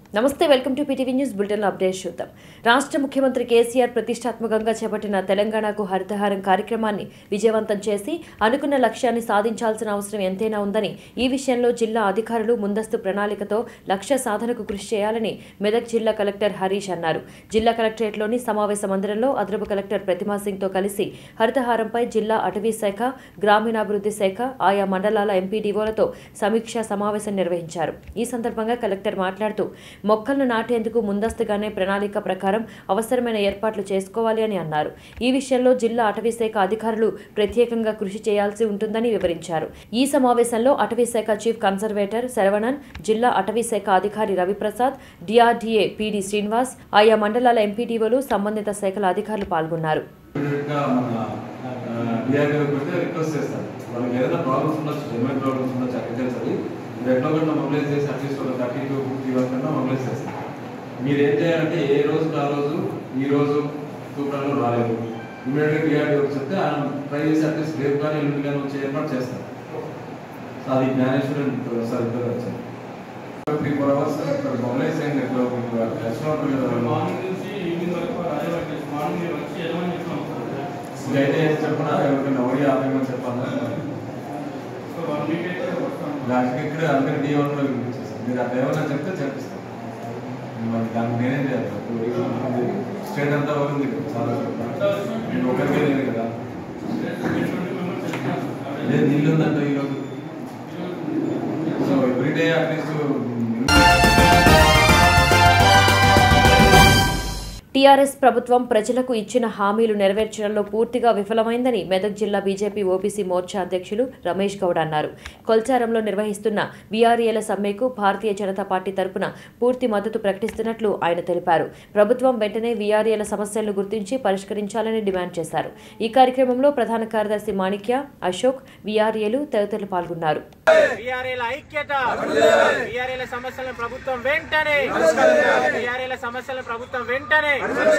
నమస్తే welcome to PTV news bulletin update చూద్దాం రాష్ట్ర ముఖ్యమంత్రి కేసీఆర్ ప్రతిష్టాత్మకంగా చేపట్టిన తెలంగాణకు హరితహారం కార్యక్రమాన్ని విజయవంతం చేసి అనుకున్న లక్ష్యాన్ని సాధించాల్సిన అవసరం ఎంతైనా ఉందని ఈ విషయంలో జిల్లా అధికారులు ముందస్తు ప్రణాళికతో లక్ష్య సాధనకు కృషి చేయాలని మెదక్ జిల్లా కలెక్టర్ హరీష్ అన్నారు జిల్లా కలెక్టరేట్లోని సమావేశ మందిరంలో అదనపు కలెక్టర్ ప్రతిమా సింగ్తో కలిసి హరితహారంపై జిల్లా అటవీ శాఖ గ్రామీణాభివృద్ధి శాఖ ఆయా మండలాల ఎంపీడీఓలతో సమీక్షా సమావేశం నిర్వహించారు ఈ సందర్భంగా కలెక్టర్ మాట్లాడుతూ మొక్కలను నాటేందుకు ముందస్తుగానే ప్రణాళిక ప్రకారం అవసరమైన ఏర్పాట్లు చేసుకోవాలి అని అన్నారు ఈ విషయంలో జిల్లా అటవీ శాఖ అధికారులు ప్రత్యేకంగా కృషి చేయాల్సి ఉంటుందని వివరించారు ఈ సమావేశంలో అటవీ శాఖ చీఫ్ కన్సర్వేటర్ శరవణన్ జిల్లా అటవీ శాఖ అధికారి రవిప్రసాద్ డిఆర్డీఏ పీడీ శ్రీనివాస్ ఆయా మండలాల ఎంపీడీఓలు సంబంధిత శాఖల అధికారులు పాల్గొన్నారు ఇమీడియట్గా మన డిఆర్డీఓ పెడితే రిక్వెస్ట్ చేస్తారు వాళ్ళకి ఏదైనా ప్రాబ్లమ్స్ ఉండొచ్చు జెన్యున్ ప్రాబ్లమ్స్ ఉండొచ్చు అగ్రికల్చర్ మీరు ఎట్లా ఒకటి మొబిలైజ్ చేసి అట్లీస్ట్ ఒక థర్టీ టు ఫిఫ్టీ వరకు కన్నా మొబిలైజ్ చేస్తారు మీరు ఏం చేయాలంటే ఏ రోజు ఆ రోజు ఈ రోజు తూకంలో రాలేదు ఇమీడియట్గా డిఆర్డీఓ చెప్తే ఆయన ట్రై చేసి అట్లీస్ట్ రేపు కానీ ఎల్లుండి కానీ వచ్చే ఏర్పాటు చేస్తారు సో అది జ్ఞానేశ్వరం సార్ ఇద్దరు వచ్చారు త్రీ ఫోర్ అవర్స్ ఇక్కడ మొబిలైజ్ చేయండి ఎట్లా మీకు కలిసి ఉంటుంది కదా వాళ్ళు. మార్నింగ్ నుంచి ఈవినింగ్ వరకు అదే పట్టేసి మార్నింగ్ మీరు వచ్చి ఎదమని చెప్తాం గైడ్ చేసి చెప్పనా ఎవరికైనా ఎవరి ఆపేయమని చెప్పాలా సో వన్ వీక్ అయితే వస్తాం లాస్ట్కి ఇక్కడ అందరి డి వన్ లో వినిపించేస్తాం మీరు అట్లా ఏమన్నా చెప్తే చెప్పిస్తాం మరి దానికి నేనేం చేయాలి స్టేట్ అంతా ఉంది చాలా నేను ఒకరికే లేదు కదా లేదు నీళ్ళు ఉందంట ఈరోజు సో ఎవ్రీడే అట్లీస్ట్ టీఆర్ఎస్ ప్రభుత్వం ప్రజలకు ఇచ్చిన హామీలు నెరవేర్చడంలో పూర్తిగా విఫలమైందని మెదక్ జిల్లా బీజేపీ ఓబీసీ మోర్చా అధ్యక్షులు రమేష్ గౌడ్ అన్నారు కొల్చారంలో నిర్వహిస్తున్న వీఆర్ఏల సమ్మెకు భారతీయ జనతా పార్టీ తరపున పూర్తి మద్దతు ప్రకటిస్తున్నట్లు ఆయన తెలిపారు ప్రభుత్వం వెంటనే వీఆర్ఏల సమస్యలను గుర్తించి పరిష్కరించాలని డిమాండ్ చేశారు ఈ కార్యక్రమంలో ప్రధాన కార్యదర్శి మాణిక్య అశోక్ వీఆర్ఏలు తదితరులు పాల్గొన్నారు వీఆర్ఏల ఐక్యత వీఆర్ఏల సమస్యలను ప్రభుత్వం వెంటనే వీఆర్ఏల సమస్యలను ప్రభుత్వం వెంటనే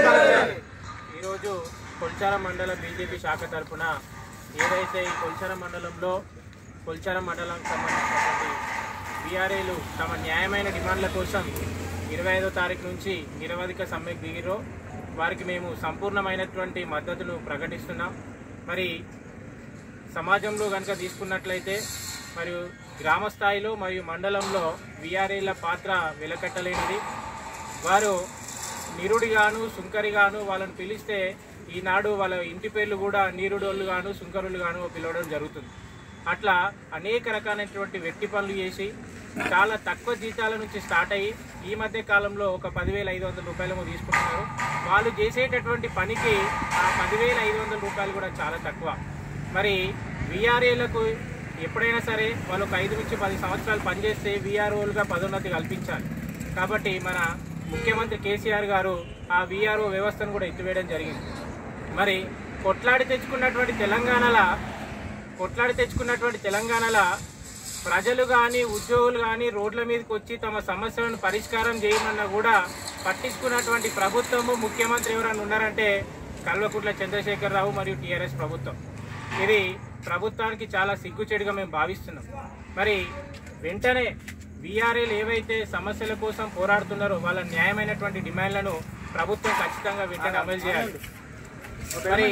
ఈరోజు కొల్చారం మండలం బీజేపీ శాఖ తరఫున ఏదైతే ఈ కొల్చారం మండలంలో కొల్చారం మండలానికి సంబంధించినటువంటి వీఆర్ఏలు తమ న్యాయమైన డిమాండ్ల కోసం ఇరవై ఐదో తారీఖు నుంచి నిరవధిక సమ్మెకు దిగిరో వారికి మేము సంపూర్ణమైనటువంటి మద్దతును ప్రకటిస్తున్నాం మరి సమాజంలో కనుక తీసుకున్నట్లయితే మరియు గ్రామ స్థాయిలో మరియు మండలంలో విఆర్ఏల పాత్ర వెలకట్టలేనిది వారు నిరుడిగాను సుంకరిగాను వాళ్ళని పిలిస్తే ఈనాడు వాళ్ళ ఇంటి పేర్లు కూడా నీరుడోళ్ళు గాను సుంకరులు గాను పిలవడం జరుగుతుంది అట్లా అనేక రకాలైనటువంటి వెట్టి పనులు చేసి చాలా తక్కువ జీతాల నుంచి స్టార్ట్ అయ్యి ఈ మధ్య కాలంలో ఒక పదివేల ఐదు వందల రూపాయలేమో తీసుకుంటున్నారు వాళ్ళు చేసేటటువంటి పనికి ఆ పదివేల ఐదు వందల రూపాయలు కూడా చాలా తక్కువ మరి విఆర్ఏలకు ఎప్పుడైనా సరే వాళ్ళు ఒక ఐదు నుంచి పది సంవత్సరాలు పనిచేస్తే విఆర్ఓలుగా పదోన్నతి కల్పించాలి కాబట్టి మన ముఖ్యమంత్రి కేసీఆర్ గారు ఆ విఆర్ఓ వ్యవస్థను కూడా ఎత్తివేయడం జరిగింది మరి కొట్లాడి తెచ్చుకున్నటువంటి తెలంగాణలో కొట్లాడి తెచ్చుకున్నటువంటి తెలంగాణలో ప్రజలు కానీ ఉద్యోగులు కానీ రోడ్ల మీదకి వచ్చి తమ సమస్యలను పరిష్కారం చేయమన్నా కూడా పట్టించుకున్నటువంటి ప్రభుత్వము ముఖ్యమంత్రి ఎవరైనా ఉన్నారంటే కల్వకుట్ల చంద్రశేఖరరావు మరియు టీఆర్ఎస్ ప్రభుత్వం ఇది ప్రభుత్వానికి చాలా సిగ్గుచేటుగా మేము భావిస్తున్నాం మరి వెంటనే వీఆర్ఏలు ఏవైతే సమస్యల కోసం పోరాడుతున్నారో వాళ్ళ న్యాయమైనటువంటి డిమాండ్లను ప్రభుత్వం ఖచ్చితంగా వెంటనే అమలు చేయాలి మరి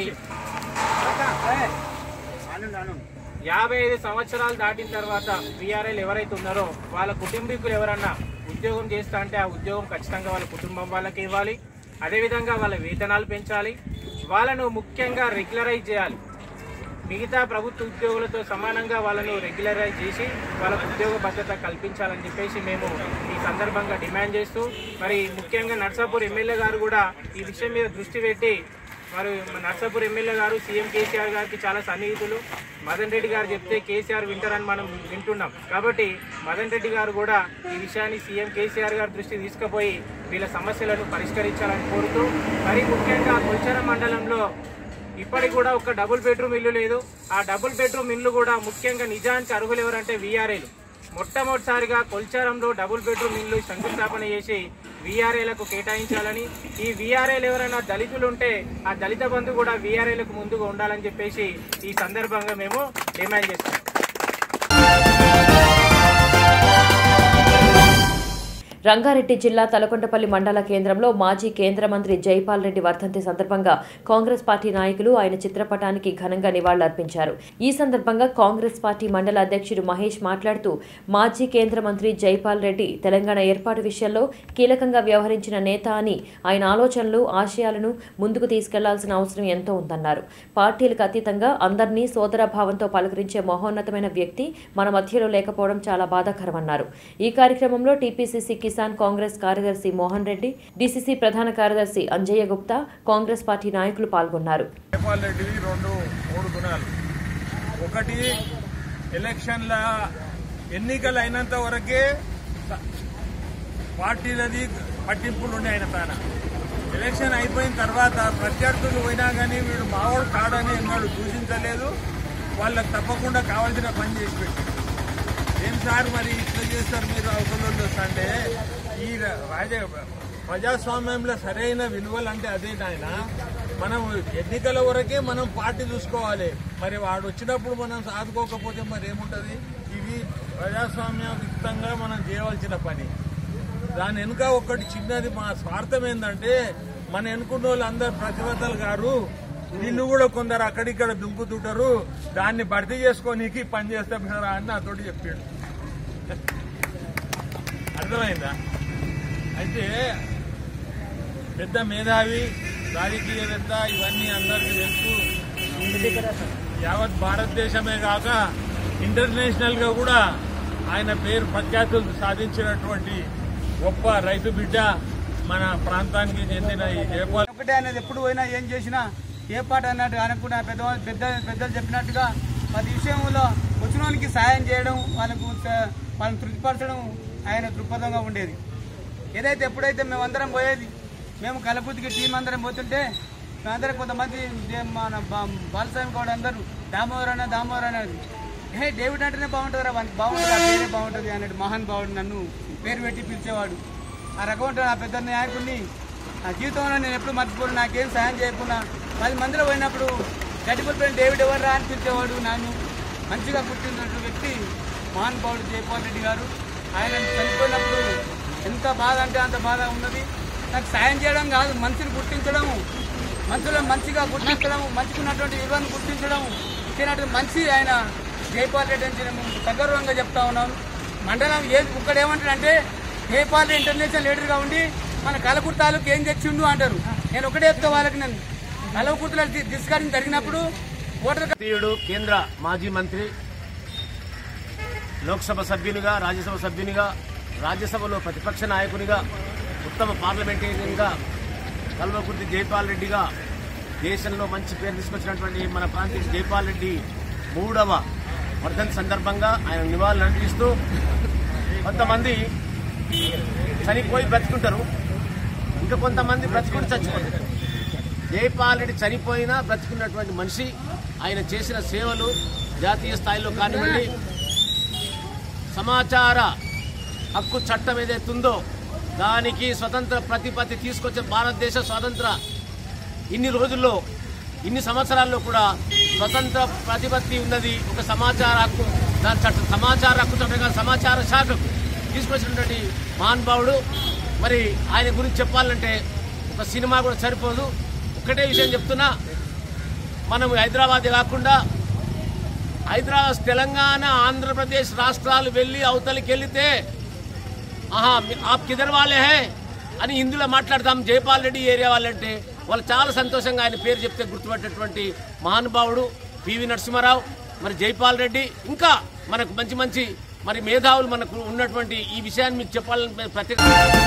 యాభై ఐదు సంవత్సరాలు దాటిన తర్వాత వీఆర్ఎల్ ఎవరైతే ఉన్నారో వాళ్ళ కుటుంబీకులు ఎవరన్నా ఉద్యోగం చేస్తా అంటే ఆ ఉద్యోగం ఖచ్చితంగా వాళ్ళ కుటుంబం వాళ్ళకి ఇవ్వాలి అదేవిధంగా వాళ్ళ వేతనాలు పెంచాలి వాళ్ళను ముఖ్యంగా రెగ్యులరైజ్ చేయాలి మిగతా ప్రభుత్వ ఉద్యోగులతో సమానంగా వాళ్ళను రెగ్యులరైజ్ చేసి వాళ్ళకు ఉద్యోగ భద్రత కల్పించాలని చెప్పేసి మేము ఈ సందర్భంగా డిమాండ్ చేస్తూ మరి ముఖ్యంగా నర్సాపూర్ ఎమ్మెల్యే గారు కూడా ఈ విషయం మీద దృష్టి పెట్టి మరి మన నర్సాపూర్ ఎమ్మెల్యే గారు సీఎం కేసీఆర్ గారికి చాలా సన్నిహితులు మదన్ రెడ్డి గారు చెప్తే కేసీఆర్ వింటారని మనం వింటున్నాం కాబట్టి మదన్ రెడ్డి గారు కూడా ఈ విషయాన్ని సీఎం కేసీఆర్ గారి దృష్టి తీసుకుపోయి వీళ్ళ సమస్యలను పరిష్కరించాలని కోరుతూ మరి ముఖ్యంగా కొల్చర మండలంలో ఇప్పటికి కూడా ఒక డబుల్ బెడ్రూమ్ ఇల్లు లేదు ఆ డబుల్ బెడ్రూమ్ ఇల్లు కూడా ముఖ్యంగా నిజానికి అర్హులు ఎవరంటే వీఆర్ఏలు మొట్టమొదటిసారిగా కొల్చారంలో డబుల్ బెడ్రూమ్ ఇల్లు శంకుస్థాపన చేసి వీఆర్ఏలకు కేటాయించాలని ఈ వీఆర్ఏలు ఎవరైనా దళితులు ఉంటే ఆ దళిత బంధు కూడా వీఆర్ఏలకు ముందుగా ఉండాలని చెప్పేసి ఈ సందర్భంగా మేము డిమాండ్ చేస్తాం రంగారెడ్డి జిల్లా తలకొండపల్లి మండల కేంద్రంలో మాజీ కేంద్ర మంత్రి జైపాల్ రెడ్డి వర్ధంతి సందర్భంగా కాంగ్రెస్ పార్టీ నాయకులు ఆయన చిత్రపటానికి ఘనంగా నివాళులర్పించారు ఈ సందర్భంగా కాంగ్రెస్ పార్టీ మండల అధ్యక్షుడు మహేష్ మాట్లాడుతూ మాజీ కేంద్ర మంత్రి జైపాల్ రెడ్డి తెలంగాణ ఏర్పాటు విషయంలో కీలకంగా వ్యవహరించిన నేత అని ఆయన ఆలోచనలు ఆశయాలను ముందుకు తీసుకెళ్లాల్సిన అవసరం ఎంతో ఉందన్నారు పార్టీలకు అతీతంగా అందరినీ సోదరభావంతో పలకరించే మహోన్నతమైన వ్యక్తి మన మధ్యలో లేకపోవడం చాలా బాధాకరమన్నారు ఈ కార్యక్రమంలో టీపీసీసీ కిసాన్ కాంగ్రెస్ కార్యదర్శి మోహన్ రెడ్డి డీసీసీ ప్రధాన కార్యదర్శి అంజయ్య గుప్తా కాంగ్రెస్ పార్టీ నాయకులు పాల్గొన్నారు జయపాల్ రెడ్డివి రెండు మూడు గుణాలు ఒకటి ఎలక్షన్ల ఎన్నికలు అయినంత వరకే పార్టీలది పట్టింపులు ఉండే ఆయన తాన ఎలక్షన్ అయిపోయిన తర్వాత ప్రత్యర్థులు పోయినా కానీ వీడు మావాడు కాడని ఎన్నాడు దూషించలేదు వాళ్ళకి తప్పకుండా కావాల్సిన పని చేసి పెట్టి ఏం సార్ మరి ఇట్లా చేస్తారు మీరు అవసరంలో అంటే ఈ రాజ ప్రజాస్వామ్యంలో సరైన విలువలు అంటే అదే నాయన మనం ఎన్నికల వరకే మనం పార్టీ చూసుకోవాలి మరి వాడు వచ్చినప్పుడు మనం సాదుకోకపోతే మరి ఏముంటది ఇది ప్రజాస్వామ్యయుక్తంగా మనం చేయవలసిన పని దాని వెనుక ఒకటి చిన్నది మా స్వార్థం ఏంటంటే మన ఎన్నుకున్న వాళ్ళు అందరు ప్రతిభతలు గారు నిన్ను కూడా కొందరు అక్కడిక్కడ దుంకుతుంటారు దాన్ని భర్తీ చేసుకోనీకి పని చేస్తాం కదా అని నాతోటి చెప్పాడు అర్థమైందా అయితే పెద్ద మేధావి రాజకీయవేత్త ఇవన్నీ అందరికీ తెలుసు ఈ యావత్ భారతదేశమే కాక ఇంటర్నేషనల్ గా కూడా ఆయన పేరు ప్రఖ్యాతులు సాధించినటువంటి గొప్ప రైతు బిడ్డ మన ప్రాంతానికి చెందిన ఈ జయపాల్ ఒకటే అనేది ఎప్పుడు పోయినా ఏం చేసినా ఏ పాట అన్నట్టు అనుకున్న పెద్ద పెద్ద పెద్దలు చెప్పినట్టుగా ప్రతి విషయంలో వచ్చిన వాళ్ళకి సాయం చేయడం వాళ్ళకు స- వాళ్ళని తృప్తిపరచడం ఆయన దృక్పథంగా ఉండేది ఏదైతే ఎప్పుడైతే మేమందరం పోయేది మేము కలపుతికి టీం అందరం పోతుంటే మేమందరం కొంతమంది దే- మన బా- బాలస్వామి గౌడ్ అందరూ దామోదర్ అన్న దామోదర్ అనేది హే డేవిడ్ అంటేనే బాగుంటుందిరా వానికి బాగుంటుంది ఆ పేరే బాగుంటుంది అన్నట్టు మహాన్ బావుడు నన్ను పేరు పెట్టి పిలిచేవాడు ఆ రకం ఉంటుంది ఆ పెద్ద నాయకుడిని నా జీవితంలో నేను ఎప్పుడు మర్చిపోను నాకేం సాయం చేయకుండా పది మందిలో పోయినప్పుడు గడ్డిపల్లిపోయిన డేవిడ్ ఎవర్రా అని పిలిచేవాడు నన్ను మంచిగా పుట్టినటువంటి వ్యక్తి మహాన్ బావుడు జయపాల్ రెడ్డి గారు ఆయన చనిపోయినప్పుడు ఎంత బాధ అంటే అంత బాధ ఉన్నది నాకు సాయం చేయడం కాదు మనిషిని గుర్తించడం మనుషులను మంచిగా గుర్తించడం మంచికున్నటువంటి విలువను గుర్తించడం ఇచ్చినటువంటి మంచి ఆయన జైపాల్ రెడ్డి అని నేను సగర్వంగా చెప్తా ఉన్నాను మండలం ఏది ఒక్కడేమంటాడంటే జైపాల్ రెడ్డి ఇంటర్నేషనల్ లీడర్గా ఉండి మన కలకుర్తి తాలూకు ఏం తెచ్చిండు అంటారు నేను ఒకటే చెప్తా వాళ్ళకి నేను కలవకుర్తిలో డిస్కషన్ జరిగినప్పుడు ఓటర్ భారతీయుడు కేంద్ర మాజీ మంత్రి లోక్సభ సభ్యునిగా రాజ్యసభ సభ్యునిగా రాజ్యసభలో ప్రతిపక్ష నాయకునిగా ఉత్తమ పార్లమెంటేరియన్గా కల్వకుర్తి జైపాల్ రెడ్డిగా దేశంలో మంచి పేరు తీసుకొచ్చినటువంటి మన ప్రాంతీయ జైపాల్ రెడ్డి మూడవ వర్ధన్ సందర్భంగా ఆయన నివాళులు అర్పిస్తూ కొంతమంది చనిపోయి బ్రతుకుంటారు ఇంకా కొంతమంది బ్రతుకుని చచ్చిపోతారు జయపాల్ రెడ్డి చనిపోయినా బ్రతుకున్నటువంటి మనిషి ఆయన చేసిన సేవలు జాతీయ స్థాయిలో కానివ్వండి సమాచార హక్కు చట్టం ఏదైతే ఉందో దానికి స్వతంత్ర ప్రతిపత్తి తీసుకొచ్చే భారతదేశ స్వాతంత్ర ఇన్ని రోజుల్లో ఇన్ని సంవత్సరాల్లో కూడా స్వతంత్ర ప్రతిపత్తి ఉన్నది ఒక సమాచార హక్కు దాని చట్టం సమాచార హక్కు చట్టం కాదు, సమాచార శాఖకు తీసుకొచ్చినటువంటి మహానుభావుడు మరి ఆయన గురించి చెప్పాలంటే ఒక సినిమా కూడా సరిపోదు ఒకటే విషయం చెప్తున్నా మనం హైదరాబాద్ కాకుండా హైదరాబాద్ తెలంగాణ ఆంధ్రప్రదేశ్ రాష్ట్రాలు వెళ్ళి అవతలికి వెళితే ఆహా మీ- ఆప్ కిదర్ వాళ్ళే హే అని హిందీలో మాట్లాడతాం జైపాల్ రెడ్డి ఏరియా వాళ్ళంటే వాళ్ళు చాలా సంతోషంగా ఆయన పేరు చెప్తే గుర్తుపట్టేటువంటి మహానుభావుడు పివి నరసింహారావు మరి జైపాల్ రెడ్డి ఇంకా మనకు మంచి మంచి మరి మేధావులు మనకు ఉన్నటువంటి ఈ విషయాన్ని మీకు చెప్పాలని ప్రత్యేక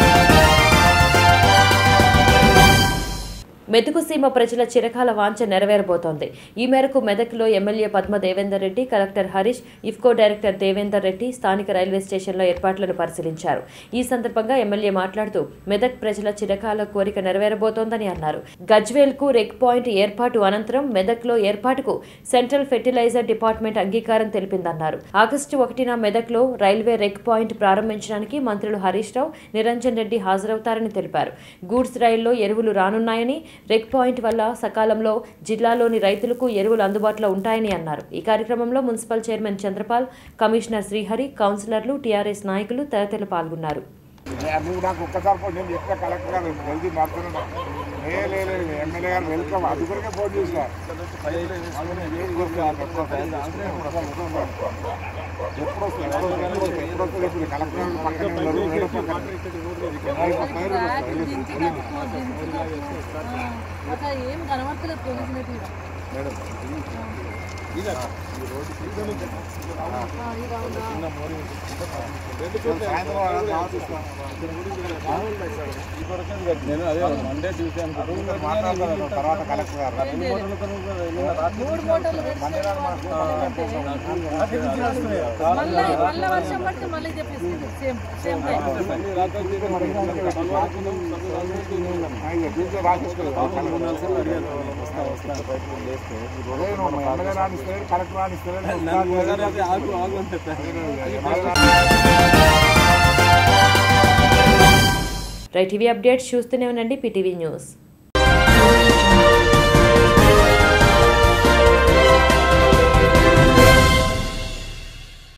మెతుకు సీమ ప్రజల చిరకాల వాంఛ నెరవేరబోతోంది ఈ మేరకు మెదక్లో MLA Padma Devender Reddy collector Harish IFFCO director Devender Reddy స్థానిక రైల్వే స్టేషన్లో ఏర్పాట్లను పరిశీలించారు ఈ సందర్భంగా ఎమ్మెల్యే మాట్లాడుతూ మెదక్ ప్రజల చిరకాల కోరిక నెరవేరబోతోందని అన్నారు గజ్వేల్కు రెక్ పాయింట్ ఏర్పాటు అనంతరం మెదక్లో ఏర్పాటుకు సెంట్రల్ ఫెర్టిలైజర్ డిపార్ట్మెంట్ అంగీకారం తెలిపిందన్నారు ఆగస్టు ఒకటిన మెదక్లో రైల్వే రెక్ పాయింట్ ప్రారంభించడానికి మంత్రులు హరీష్ రావు నిరంజన్ రెడ్డి హాజరవుతారని తెలిపారు గూడ్స్ రైల్లో ఎరువులు రానున్నాయని రెక్ పాయింట్ వల్ల సకాలంలో జిల్లాలోని రైతులకు ఎరువులు అందుబాటులో ఉంటాయని అన్నారు ఈ కార్యక్రమంలో municipal chairman Chandrapal commissioner Srihari కౌన్సిలర్లు టీఆర్ఎస్ నాయకులు తదితరులు పాల్గొన్నారు నువ్వు నాకు ఒక్కసారి ఫోన్ నేను చెప్పిన కలెక్టర్ గారు వెళ్తే మారుతున్నాను ఏ లేదు ఎమ్మెల్యే గారు వెల్కమ్ అది కూడా ఫోన్ చేసిన ఎప్పుడు వస్తుంది ఎప్పుడు వస్తుంది ఎప్పుడు వస్తుంది ఎప్పుడు వస్తుంది ఇప్పుడు కలెక్టర్ గారు పక్కనే ఉన్నారు వేరే పక్కన. అట్లా ఏం కనబడతలేదు పోలీసు మీద మేడం సాయంత్రం దావత్ ఇస్తాం. నేను అదే మండే ట్యూస్డే మాట్లాడతాను తర్వాత కలెక్టర్ గారు మూడు మోటార్లు మండే నాడు మళ్ళీ మళ్ళీ వర్షం పడితే మళ్ళీ చెప్పేసి సేమ్ సేమ్ టైం కలెక్టర్ రాణిస్తారు రైట్ టీవీ అప్డేట్స్ చూస్తూనే ఉండండి పీటీవీ న్యూస్